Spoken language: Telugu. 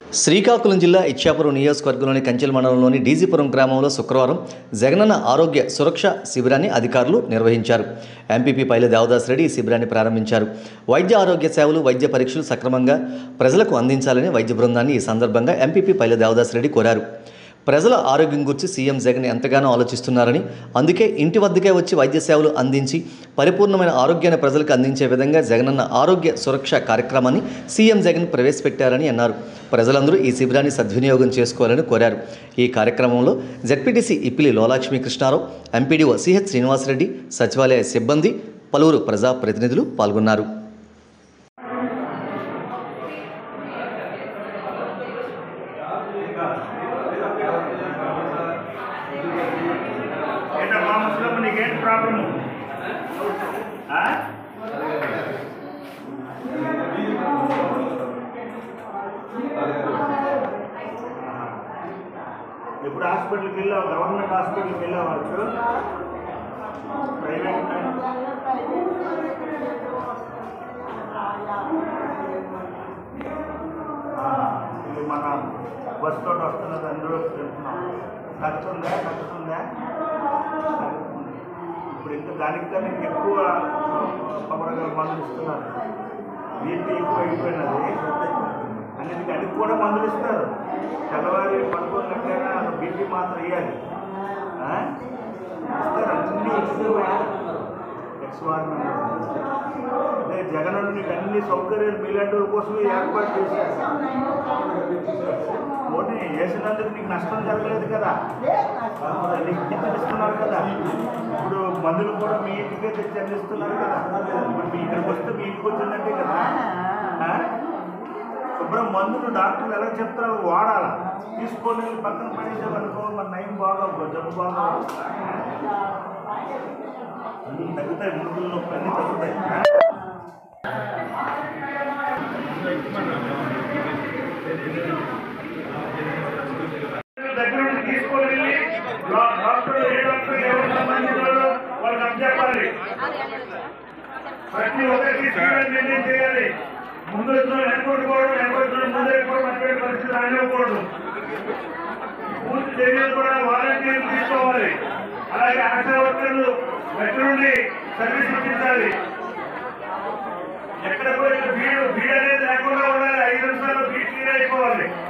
శ్రీకాకుళం జిల్లా ఇచ్చాపురం నియోజకవర్గంలోని కంచెల మండలంలోని డీజీపురం గ్రామంలో శుక్రవారం జగనన్న ఆరోగ్య సురక్ష శిబిరాన్ని అధికారులు నిర్వహించారు ఎంపీపీ పైల దేవదాస్ రెడ్డి ఈ శిబిరాన్ని ప్రారంభించారు వైద్య ఆరోగ్య సేవలు వైద్య పరీక్షలు సక్రమంగా ప్రజలకు అందించాలని వైద్య బృందాన్ని ఈ సందర్భంగా ఎంపీపీ పైల దేవదాస్ రెడ్డి కోరారు ప్రజల ఆరోగ్యం గురించి సీఎం జగన్ ఎంతగానో ఆలోచిస్తున్నారని అందుకే ఇంటి వద్దకే వచ్చి వైద్య సేవలు అందించి పరిపూర్ణమైన ఆరోగ్యాన్ని ప్రజలకు అందించే విధంగా జగనన్న ఆరోగ్య సురక్ష కార్యక్రమాన్ని సీఎం జగన్ ప్రవేశపెట్టారని అన్నారు ప్రజలందరూ ఈ శిబిరాన్ని సద్వినియోగం చేసుకోవాలని కోరారు ఈ కార్యక్రమంలో ZPTC Ippili Lolakshmi Krishnarao MPDO CH Srinivasareddy సచివాలయ సిబ్బంది పలువురు ప్రజాప్రతినిధులు పాల్గొన్నారు ఏంటమ్మా ముసలమ్మ నీకేంటి ప్రాబ్లము ఆ? ఎప్పుడు హాస్పిటల్కి వెళ్ళావు గవర్నమెంట్ హాస్పిటల్కి వెళ్ళావు వాళ్ళు ప్రైవేట్ ఇది మన బస్ తోటి వస్తున్నది అందరూ వెళ్తున్నాం తగ్గుతుందా తగ్గుతుందా ఇప్పుడు ఇంకా దానికి దానికి ఎక్కువ పవర్ గల మందులు ఇస్తున్నారు బీపీ ఎక్కువ అయిపోయినది అన్నిటికీ అది కూడా మందులు ఇస్తారు తెల్లవారి పడుకున్నట్లయినా బీపీ మాత్రం వేయాలి ఆ? ఇస్తారు అన్ని ఇస్తారు ఎక్స్వార్ అదే జగన్ నీకు అన్ని సౌకర్యాలు మీలాంటి వాళ్ళ కోసమే ఏర్పాటు చేశారు పోనీ వేసినందుకు నీకు నష్టం జరగలేదు కదా నీకు టికెట్ ఇస్తున్నారు కదా ఇప్పుడు మందులు కూడా మీ ఇంటికే తెచ్చి అందిస్తున్నారు కదా ఇప్పుడు మీ ఇక్కడికి వస్తే మీ ఇంటికి వచ్చిందంటే కదా ఆ? శుభ్రం మందులు డాక్టర్లు ఎలా చెప్తారో అవి వాడాలా తీసుకొని వెళ్ళి పక్కన పడేసామనుకో మన నయం బాగా జబ్బు బాగా అన్నీ తగ్గుతాయి ముడుకులు నొప్పి అన్నీ తగ్గుతాయి దగ్గర నుండి తీసుకొని వెళ్ళి డా- డాక్టర్ ఏ డాక్టర్ ఎవరు సంబంధించారో వాళ్ళకి అప్పచెప్పాలి ప్రతి ఒక్కరికి ట్రీట్మెంట్ మెయింటైన్ చేయాలి ముందు వచ్చిన వెనకొట్టుకోవడం వెనకొచ్చిన ముందు వెళ్ళిపోవడం అటువంటి పరిస్థితి రానివ్వకూడదు పూర్తి చర్యలు కూడా వాలంటీర్లు తీసుకోవాలి అలాగే ఆశా వర్కర్లు దగ్గర నుండి సర్వీస్ ఇప్పించాలి ఎక్కడ కూడా ఇక్కడ భీడు భీడు అనేది లేకుండా ఉండాలి ఐదు నిమిషాలు భీడ్ క్లియర్ అయిపోవాలి